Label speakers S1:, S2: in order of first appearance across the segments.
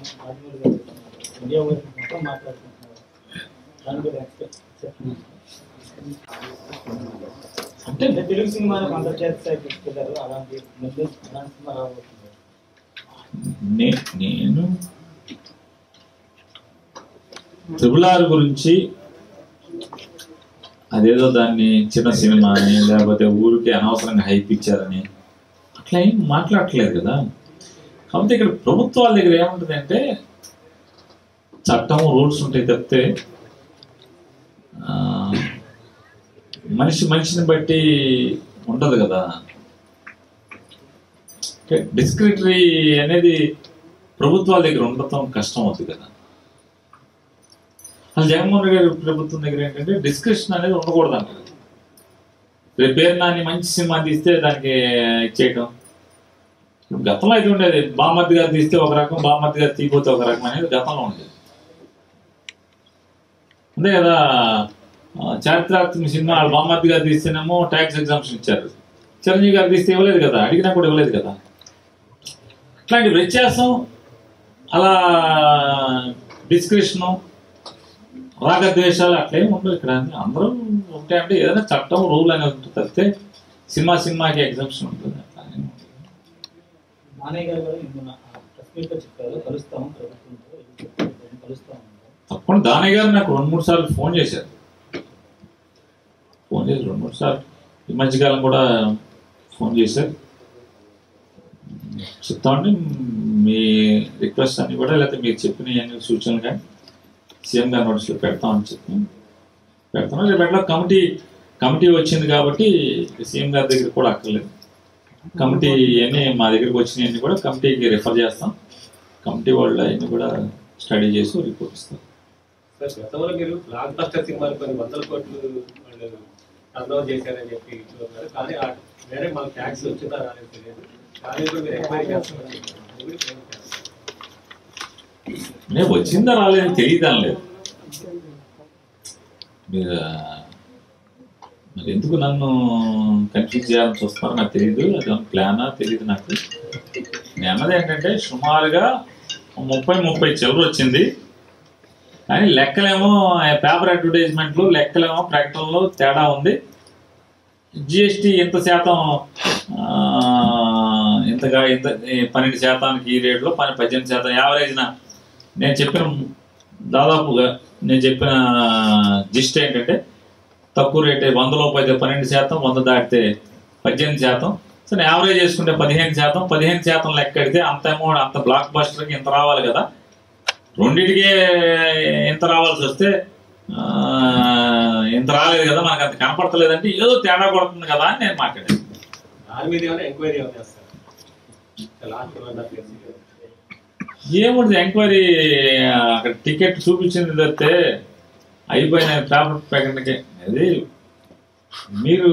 S1: రాజమౌళి గారు ఇండియా గురించి మొత్తం మాట్లాడుకుంటున్నారు దాని గురించి ఎక్స్పెక్ట్ చెప్పండి
S2: అంటే
S1: అంటే తెలుగు సినిమాలకు అంతర్జాతీయ స్థాయి తీసుకెళ్లారు అలాంటి ముందు అలాంటి సినిమా రాబోతుంది
S2: నే- నేను ట్రిపుల్ ఆర్ గురించి అదేదో దాన్ని చిన్న సినిమా అని లేకపోతే ఊరికి అనవసరంగా హైప్ ఇచ్చారని అట్లా ఏం మాట్లాడట్లేదు కదా కాబట్టి ఇక్కడ ప్రభుత్వాల దగ్గర ఏముంటుందంటే చట్టం రూల్స్ ఉంటాయి తప్పితే ఆ, మనిషి మనిషిని బట్టి ఉండదు కదా డిస్క్రిటరీ అనేది ప్రభుత్వాల దగ్గర ఉండటం కష్టం అవుతుంది కదా అసలు జగన్మోహన్ రెడ్డి గారి ప్రభుత్వం దగ్గర ఏంటంటే డిస్క్రిప్షన్ అనేది ఉండకూడదు అంటారు రేపు పేరు నాని మంచి సినిమా తీస్తే దానికి ఇచ్చేయటం ఇప్పుడు గతంలో అయితే ఉండేది బామ్మద్ది గారు తీస్తే ఒక రకం బామ్మద్ది గారు తీపోతే ఒక రకం అనేది గతంలో ఉండేది అంతే కదా ఆ, చారిత్రాత్మక సినిమా వాళ్ళు బామ్మద్ది గారు తీస్తేనేమో ట్యాక్స్ ఎగ్జామ్షన్ ఇచ్చారు చిరంజీవి గారు తీస్తే ఇవ్వలేదు కదా అడిగినా కూడా ఇవ్వలేదు కదా ఇట్లాంటి వ్యత్యాసం అలా డిస్క్రిప్షను రాగద్వేషాలు అట్లేం ఉండవు ఇక్కడ అందరూ ఉంటాయంటే ఏదైనా చట్టం రూల్ అనేది ఉంటుంది తప్పితే సినిమా సినిమాకి ఎగ్జామ్షన్ ఉంటుంది అట్లా ఏం ఉండదు.
S1: నానయ్య గారు కూడా నిన్న ప్రెస్ మీట్ లో చెప్పారు కలుస్తాము ప్రభుత్వంతో ఇది చెప్పారు, కలుస్తాము అన్నారు.
S2: తప్పకుండా దానయ్య గారు నాకు రెండు మూడు సార్లు ఫోన్ చేశారు ఫోన్ చేసి రెండు మూడు సార్లు ఈ మధ్యకాలం కూడా ఫోన్ చేశారు చెప్తామండి మీ రిక్వెస్ట్ అన్ని కూడా లేకపోతే మీరు చెప్పిన అన్ని సూచనలు కానీ సీఎం గారి నోటీస్లో పెడతామని చెప్పి పెడతాను రేపు ఎట్లా కమిటీ కమిటీ వచ్చింది కాబట్టి సీఎం గారి దగ్గర కూడా అక్కర్లేదు కమిటీ అన్ని మా దగ్గరికి వచ్చినవన్నీ కూడా కమిటీకి రిఫర్ చేస్తాం కమిటీ వాళ్ళు అవన్నీ కూడా స్టడీ చేసి రిపోర్ట్ ఇస్తాం
S3: సార్ గతంలో మీరు బ్లాక్ బస్టర్ సినిమాలు కొన్ని వందల కోట్లు వాళ్ళు టర్న్ చేశారని చెప్పి ఉన్నారు కానీ ఆ వేరే మాకు ట్యాక్స్ వచ్చిందా రాలేదు తెలియదు కానీ ఇప్పుడు మీరు ఎంక్వైరీ చేస్తున్నారు అది కూడా ఏం కాదు.
S2: నేను వచ్చిందా రాలేదు తెలియదు అనలేదు మీరు మరి ఎందుకు నన్ను కన్ఫ్యూజ్ చేయాలని చూస్తున్నారో నాకు తెలియదు అది ప్లానా తెలియదు నాకు నేను అన్నది ఏంటంటే సుమారుగా ముప్పై ముప్పై చిల్లర వచ్చింది కానీ లెక్కలేమో పేపర్ అడ్వర్టైజ్మెంట్లు లెక్కలేమో ప్రకటనలో తేడా ఉంది జిఎస్టీ ఎంత శాతం ఆ, ఇంతగా ఇంత ఈ పన్నెండు శాతానికి ఈ రేట్లో పని పద్దెనిమిది శాతం యావరేజ్న నేను చెప్పిన దాదాపుగా నేను చెప్పిన జిస్ట్ ఏంటంటే తక్కువ రేట్ వంద లోపు అయితే పన్నెండు శాతం వంద దాటితే పద్దెనిమిది శాతం సో నేను యావరేజ్ చేసుకుంటే పదిహేను శాతం పదిహేను శాతం లెక్క కడితే అంత అమౌంట్ అంత బ్లాక్ బస్టర్కి ఇంత రావాలి కదా రెండింటికే ఇంత రావాల్సి వస్తే ఆ, ఇంత రాలేదు కదా మనకు అంత కనపడతలేదంటే ఏదో తేడా కొడుతుంది కదా అని నేను మాట్లాడాను
S3: దాని మీద ఏమైనా ఎంక్వైరీ ఏమైనా చేస్తారు లాస్ట్ వన్ హాఫ్ ఇయర్స్
S2: ఏముంది ఎంక్వైరీ అక్కడ టికెట్ చూపించింది తప్పితే అయిపోయిన పేపర్ ప్యాకెట్కి అది మీరు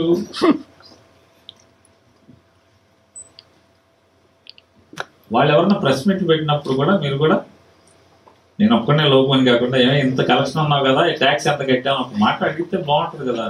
S2: వాళ్ళు ఎవరన్నా ప్రెస్ మీట్ పెట్టినప్పుడు కూడా మీరు కూడా నేను ఒక్కనే లోపని కాకుండా ఏమో ఇంత కలెక్షన్ ఉన్నావు కదా ఈ ట్యాక్స్ ఎంత కట్టాము ఒక మాట అడిగితే బాగుంటుంది కదా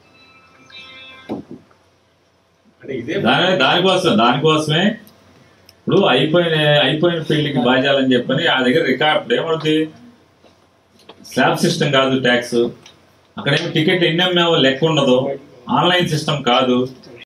S3: అంటే ఇదే
S2: దాని దానికోసం దానికోసమే ఇప్పుడు అయిపోయిన అయిపోయిన పెళ్లికి బాజాలని చెప్పని ఆ దగ్గర రికార్డ్ ఇప్పుడు ఏమవుతుంది స్లాబ్ సిస్టమ్ కాదు ట్యాక్స్ అక్కడేమో టికెట్ ఎన్ని అమ్మావో లెక్క ఉండదు ఆన్లైన్ సిస్టమ్ కాదు